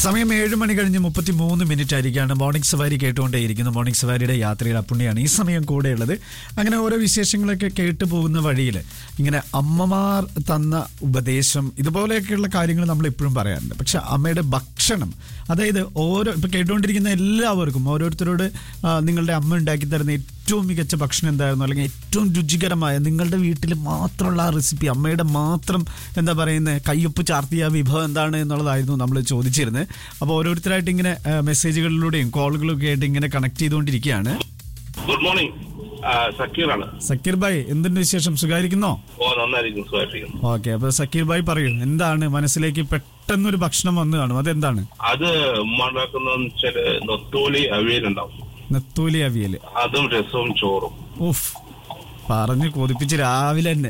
സമയം ഏഴ് മണി കഴിഞ്ഞ് മുപ്പത്തി മൂന്ന് മിനിറ്റ് ആയിരിക്കാണ് മോർണിംഗ് സവാരി കേട്ടുകൊണ്ടേയിരിക്കുന്നു മോർണിംഗ് സവാരിയുടെ യാത്രയുടെ അപ്പുണ്ണിയാണ് ഈ സമയം കൂടെയുള്ളത് അങ്ങനെ ഓരോ വിശേഷങ്ങളൊക്കെ കേട്ടു പോകുന്ന വഴിയിൽ ഇങ്ങനെ അമ്മമാർ തന്ന ഉപദേശം ഇതുപോലെയൊക്കെയുള്ള കാര്യങ്ങൾ നമ്മൾ എപ്പോഴും പറയാറുണ്ട് പക്ഷെ അമ്മയുടെ ഭക്ഷണം അതായത് ഓരോ ഇപ്പൊ കേട്ടുകൊണ്ടിരിക്കുന്ന എല്ലാവർക്കും ഓരോരുത്തരോട് ആ, നിങ്ങളുടെ അമ്മ ഉണ്ടാക്കി തരുന്ന ഏറ്റവും മികച്ച ഭക്ഷണം എന്തായിരുന്നു അല്ലെങ്കിൽ ഏറ്റവും രുചികരമായ നിങ്ങളുടെ വീട്ടിൽ മാത്രമുള്ള ആ റെസിപ്പി അമ്മയുടെ മാത്രം എന്താ പറയുന്നത് കയ്യൊപ്പ് ചാർത്തിയ വിഭവം എന്താണ് എന്നുള്ളതായിരുന്നു നമ്മൾ ചോദിച്ചിരുന്നത് അപ്പോൾ ഓരോരുത്തരായിട്ട് ഇങ്ങനെ ആ, മെസ്സേജുകളിലൂടെയും കോളുകളൊക്കെ ആയിട്ട് ഇങ്ങനെ കണക്ട് ചെയ്തുകൊണ്ടിരിക്കുകയാണ് ഗുഡ് മോർണിംഗ് സക്കീറാണ് സക്കീർ ഭായ് എന്തുണ്ട് വിശേഷം സുഖായിരിക്കുന്നോ ഓ നന്നായിരിക്കും സുഖമായിട്ടിരിക്കുന്നു ഓക്കെ അപ്പൊ സക്കീർ ഭായ് പറയൂ എന്താണ് മനസ്സിലേക്ക് പെട്ടെന്നൊരു ഭക്ഷണം വന്നു കാണും അതെന്താണ് അത് ഉമ്മ ഉണ്ടാക്കുന്ന വെച്ചാല് നൊത്തോലി അവിയലുണ്ടാവും നെത്തൂലി അവിയല് അതും രസവും ചോറും ഉഫ് പറഞ്ഞു കൊതിപ്പിച്ച് രാവിലെ തന്നെ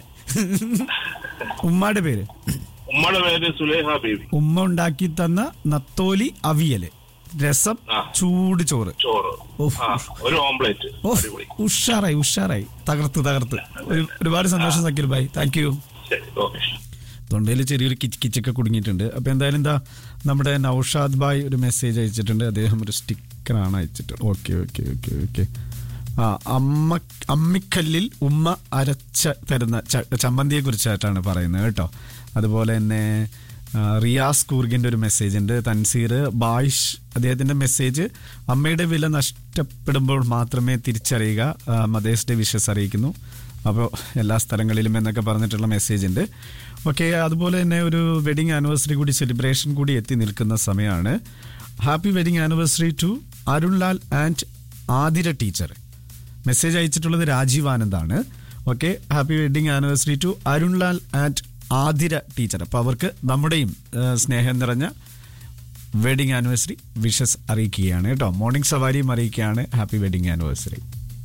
ഉമ്മയുടെ പേര് ഉമ്മയുടെ പേര് സുലേഹ ബേബി ഉമ്മ ഉണ്ടാക്കി തന്ന നത്തോലി അവിയല് രസം ആ. ചൂട് ചോറ് ചോറ് ഉഫ്. ആ ഒരു ഓംപ്ലേറ്റ് ഓ അടിപൊളി ഉഷാറായി ഉഷാറായി തകർത്ത് തകർത്ത് ഒരു- ഒരുപാട് സന്തോഷം സക്കീർ ഭായ് താങ്ക് യു ശരി ഓക്കെ തൊണ്ടയിൽ ചെറിയൊരു കിച്ച് കിച്ചൊക്കെ കുടുങ്ങിയിട്ടുണ്ട് അപ്പോൾ എന്തായാലും എന്താ നമ്മുടെ നൌഷാദ് ഭായ് ഒരു മെസ്സേജ് അയച്ചിട്ടുണ്ട് അദ്ദേഹം ഒരു സ്റ്റിക്കറാണ് അയച്ചിട്ടുണ്ട് ഓക്കെ ഓക്കെ ഓക്കെ ഓക്കെ ആ അമ്മ അമ്മിക്കല്ലിൽ ഉമ്മ അരച്ച തരുന്ന ച- ചമ്മന്തിയെ കുറിച്ചായിട്ടാണ് പറയുന്നത് കേട്ടോ അതുപോലെ തന്നെ ആ, റിയാസ് കൂർഗിൻ്റെ ഒരു മെസ്സേജ് ഉണ്ട് തൻസീർ ബായിഷ് അദ്ദേഹത്തിൻ്റെ മെസ്സേജ് അമ്മയുടെ വില നഷ്ടപ്പെടുമ്പോൾ മാത്രമേ തിരിച്ചറിയുക ആ, മദേഴ്സ് ഡേ വിഷസ് അറിയിക്കുന്നു അപ്പോൾ എല്ലാ സ്ഥലങ്ങളിലും എന്നൊക്കെ പറഞ്ഞിട്ടുള്ള മെസ്സേജ് ഉണ്ട് ഓക്കെ അതുപോലെ തന്നെ ഒരു വെഡിങ് ആനിവേഴ്സറി കൂടി സെലിബ്രേഷൻ കൂടി എത്തി നിൽക്കുന്ന സമയമാണ് happy wedding anniversary to Arunlal and Athira teacher message അയച്ചിട്ടുള്ളത് രാജീവ് ആനന്ദാണ് okay happy wedding anniversary to Arunlal and Athira teacher അപ്പോൾ അവർക്ക് നമ്മുടെയും ആ, സ്നേഹം നിറഞ്ഞ വെഡിങ് ആനിവേഴ്സറി വിഷസ് അറിയിക്കുകയാണ് കേട്ടോ മോർണിംഗ് സവാരിയും അറിയിക്കുകയാണ് happy wedding anniversary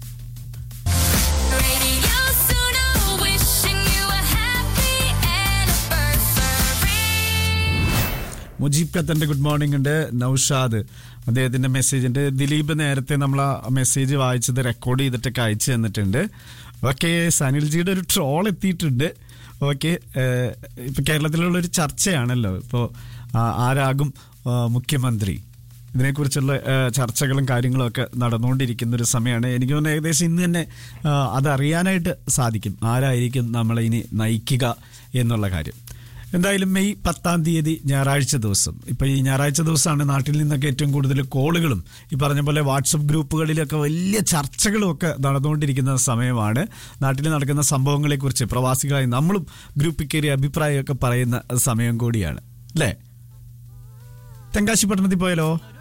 Radio Suno, wishing you a happy anniversary. Mujeeb ഖത്തറിന്റെ ഗുഡ് മോർണിംഗ് ഉണ്ട് നൌഷാദ് അദ്ദേഹത്തിന്റെ മെസ്സേജ് ഉണ്ട് ദിലീപ് നേരത്തെ നമ്മൾ ആ മെസ്സേജ് വായിച്ചത് റെക്കോർഡ് ചെയ്തിട്ടൊക്കെ അയച്ചു തന്നിട്ടുണ്ട് ഓക്കെ സനിൽജിയുടെ ഒരു ട്രോൾ എത്തിയിട്ടുണ്ട് ഓക്കെ ഇപ്പൊ കേരളത്തിലുള്ള ഒരു ചർച്ചയാണല്ലോ ഇപ്പോൾ ആരാകും ആ, മുഖ്യമന്ത്രി ഇതിനെക്കുറിച്ചുള്ള ആ, ചർച്ചകളും കാര്യങ്ങളും ഒക്കെ നടന്നുകൊണ്ടിരിക്കുന്ന ഒരു സമയമാണ് എനിക്ക് തോന്നുന്നു ഏകദേശം ഇന്ന് തന്നെ ആ, അതറിയാനായിട്ട് സാധിക്കും ആരായിരിക്കും നമ്മളെ ഇനി നയിക്കുക എന്നുള്ള കാര്യം എന്തായാലും മെയ് പത്താം തീയതി ഞായറാഴ്ച ദിവസം ഇപ്പൊ ഈ ഞായറാഴ്ച ദിവസമാണ് നാട്ടിൽ നിന്നൊക്കെ ഏറ്റവും കൂടുതൽ കോളുകളും ഈ പറഞ്ഞ പോലെ വാട്സപ്പ് ഗ്രൂപ്പുകളിലൊക്കെ വലിയ ചർച്ചകളും ഒക്കെ നടന്നുകൊണ്ടിരിക്കുന്ന സമയമാണ് നാട്ടിൽ നടക്കുന്ന സംഭവങ്ങളെക്കുറിച്ച് പ്രവാസികളായി നമ്മളും ഗ്രൂപ്പിൽ കയറി അഭിപ്രായമൊക്കെ പറയുന്ന സമയം കൂടിയാണ് അല്ലേ തെങ്കാശി പട്ടണത്തിൽ പോയാലോ